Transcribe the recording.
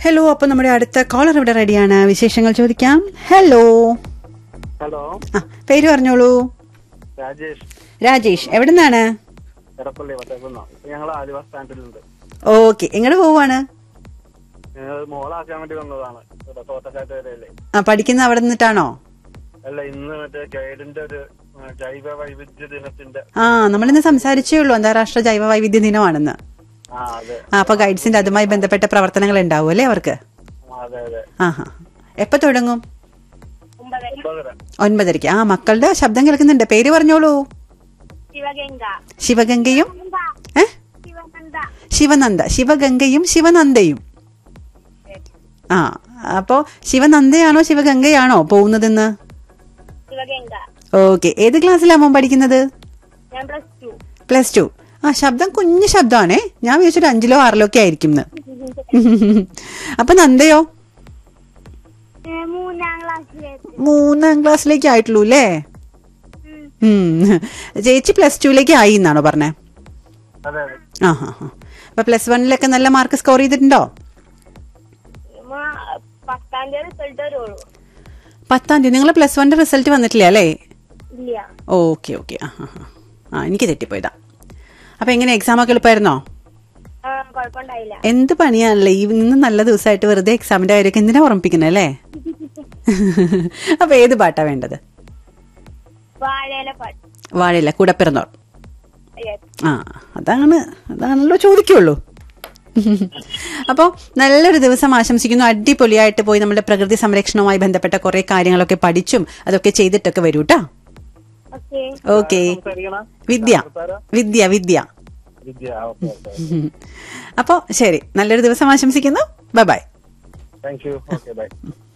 Hello അപ്പൊ നമ്മുടെ അടുത്ത കോളർ ഇവിടെ റെഡിയാണ് വിശേഷങ്ങൾ ചോദിക്കാം ഹലോ ഹലോ ആ പേര് പറഞ്ഞോളൂ രാജേഷ് രാജേഷ് എവിടെ നിന്നാണ് എടപ്പള്ളി വട്ടക്കുന്ന ഞങ്ങൾ ആലുവ സ്റ്റാൻഡിലുണ്ട് ഓക്കെ എങ്ങോട്ട് പോവാണ് ഞങ്ങൾ മോളാക്കാൻ വേണ്ടി വന്നതാണ് ഇവിടെ തോട്ടക്കാട്ടുകരയിലെ ആ പഠിക്കുന്ന അവിടെ നിന്നിട്ടാണോ അല്ല ഇന്ന് മറ്റേ ഗൈഡിന്റെ ഒരു ആ, ജൈവ വൈവിധ്യ ദിനത്തിന്റെ ആ നമ്മളിന്ന് സംസാരിച്ചേ ഉള്ളൂ അന്താരാഷ്ട്ര ജൈവ വൈവിധ്യ ദിനമാണെന്ന് ആ അതെ ആ അപ്പൊ ഗൈഡ്സിന്റെ അതുമായി ബന്ധപ്പെട്ട പ്രവർത്തനങ്ങൾ ഉണ്ടാവും അല്ലേ അവർക്ക് ആ, അതെ അതെ ആഹാ എപ്പോ തുടങ്ങും ഒമ്പതര ഒൻപതരയ്ക്ക് ആ മക്കളുടെ ശബ്ദം കേൾക്കുന്നുണ്ട് പേര് പറഞ്ഞോളൂ ശിവഗംഗ ശിവഗംഗയും ഏ ശിവനന്ദ ശിവനന്ദ ശിവഗംഗയും ശിവനന്ദയും ആ അപ്പോ ശിവനന്ദയാണോ ശിവഗംഗയാണോ പോകുന്നതെന്ന് ശിവഗംഗ ഓക്കെ ഏത് ക്ലാസ്സിലാണ് മോൻ പഠിക്കുന്നത് ഞാൻ പ്ലസ് ടു പ്ലസ് ടു ആ ശബ്ദം കുഞ്ഞു ശബ്ദമാണേ ഞാൻ വിചാരിച്ചൊരു അഞ്ചിലോ ആറിലോ ഒക്കെ ആയിരിക്കും എന്ന്. അപ്പൊ നന്ദയോ മൂന്നാം ക്ലാസ്സിലേക്ക് മൂന്നാം ക്ലാസ്സിലേക്ക് ആയിട്ടുള്ളൂ അല്ലേ ഉം. ചേച്ചി പ്ലസ് ടുവിലേക്ക് ആയി എന്നാണോ പറഞ്ഞേ അതെ അതെ ആ ഹാ ഹാ അപ്പൊ പ്ലസ് വണ്ണിലൊക്കെ നല്ല മാർക്ക് സ്കോർ ചെയ്തിട്ടുണ്ടോ പത്താം തീയതി റിസൾട്ട് വരുള്ളൂ പത്താം തീയതി നിങ്ങൾ പ്ലസ് വണ്ണിന്റെ റിസൾട്ട് വന്നിട്ടില്ല അല്ലേ ഇല്ല ഓക്കെ ഓക്കെ ആ ഹാ ഹാ ആ എനിക്ക് തെറ്റിപ്പോയതാ അപ്പൊ എങ്ങനെ എക്സാം ഒക്കെ എളുപ്പമായിരുന്നോ ആ കുഴപ്പമുണ്ടായില്ല എന്ത് പണിയാണല്ലേ ഈ ഇന്ന് നല്ല ദിവസമായിട്ട് വെറുതെ എക്സാമിന്റെ കാര്യമൊക്കെ എന്തിനാ ഓർമ്മിപ്പിക്കുന്നത് അല്ലേ അപ്പൊ ഏത് പാട്ടാ വേണ്ടത് വാഴയില പാട്ട് വാഴയില്ല കൂടപ്പിറന്നോൾ Yes. ആ അതാണ് അതാണല്ലോ ചോദിക്കുള്ളൂ അപ്പോൾ നല്ലൊരു ദിവസം ആശംസിക്കുന്നു അടിപൊളിയായിട്ട് പോയി നമ്മുടെ പ്രകൃതി സംരക്ഷണവുമായി ബന്ധപ്പെട്ട കുറെ കാര്യങ്ങളൊക്കെ പഠിച്ചും അതൊക്കെ ചെയ്തിട്ടൊക്കെ വരൂ കേട്ടോ ഓക്കെ ഓക്കെ സംസാരിക്കണ വിദ്യ വിദ്യ വിദ്യ വിദ്യ ഓക്കെ ഓക്കെ അപ്പോൾ ശരി നല്ലൊരു ദിവസം ആശംസിക്കുന്നു bye bye thank you okay by